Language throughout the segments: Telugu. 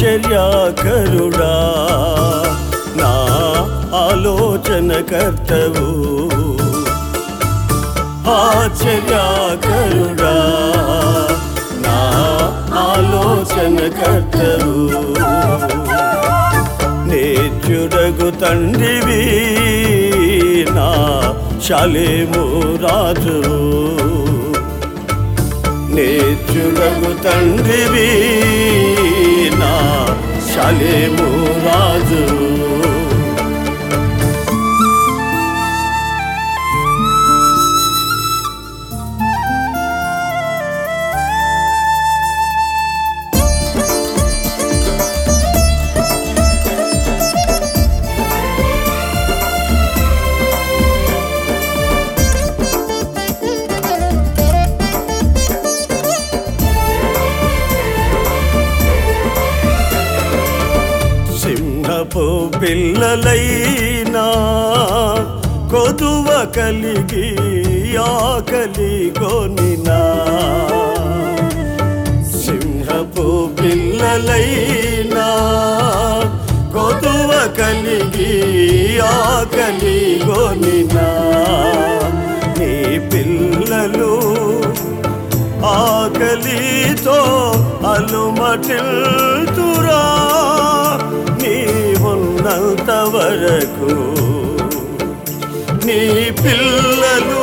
ఆశ్చర్యకరుడా నా ఆలోచన కర్తవు ఆశ్చర్యకరుడా నా ఆలోచన కర్తవు నేర్చుడగు తండ్రివి నా శాలేము రాజు నేర్చుడగు తండ్రివి నా శాలేము రాజు సింహపు పిల్లలైనా కొదువ కలిగి ఆకలి కొనినా సింహపు పిల్లలైనా కొదువ కలిగి ఆకలి కొనినా నీ పిల్లలు ఆకలితో అలుమటిల్తురా నీవున్నంత వరకు నీ పిల్లలు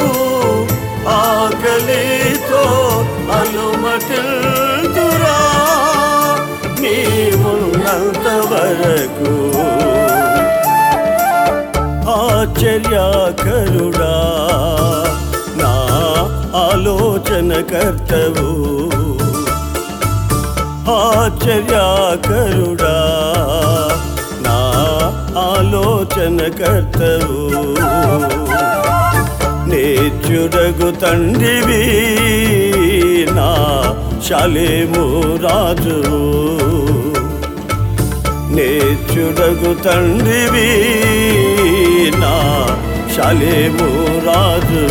ఆకలితో అలుమటిల్తురా నీవున్నంత వరకు ఆశ్చర్యకరుడా నా ఆలోచన కర్తవు ఆశ్చర్యకరుడా నా ఆలోచన కర్తవు నేర్చుడగు తండ్రివి నా శాలేము రాజు నేర్చుడగు తండ్రివి నా శాలేము రాజు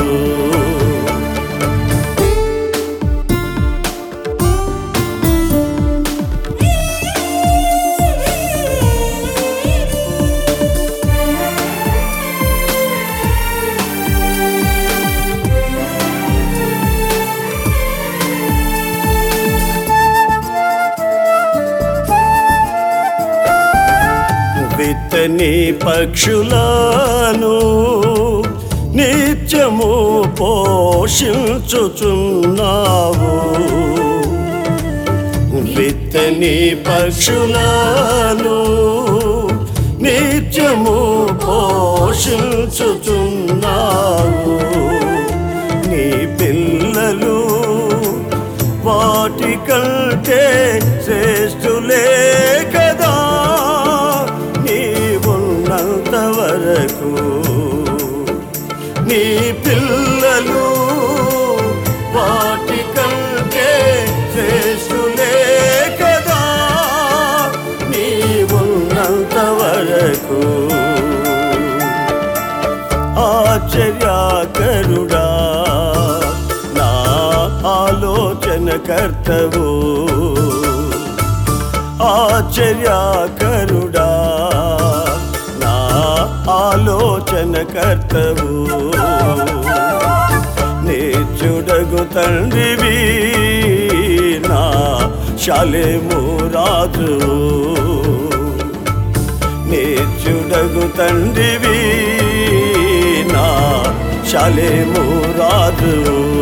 విత్తని పక్షులను నిత్యము పోషించుచున్నావు విత్తని పక్షులను నిత్యము పోషించుచున్నావు నీ పిల్లలు వాటి కంటే శ్రేష్ఠులే కదా నీవున్నంత వరకు నీ పిల్లలు వాటి కంటే శ్రేష్ఠులే కదా నీవున్నంత వరకు ఆశ్చర్యకరుడా నా ఆలోచన కర్తవు ఆశ్చర్యకరుడా నా ఆలోచన కర్తవు నేర్చుడగు తండ్రివి నా శాలేము రాజు నేర్చుడగు తండ్రివి నా శాలేము రాజు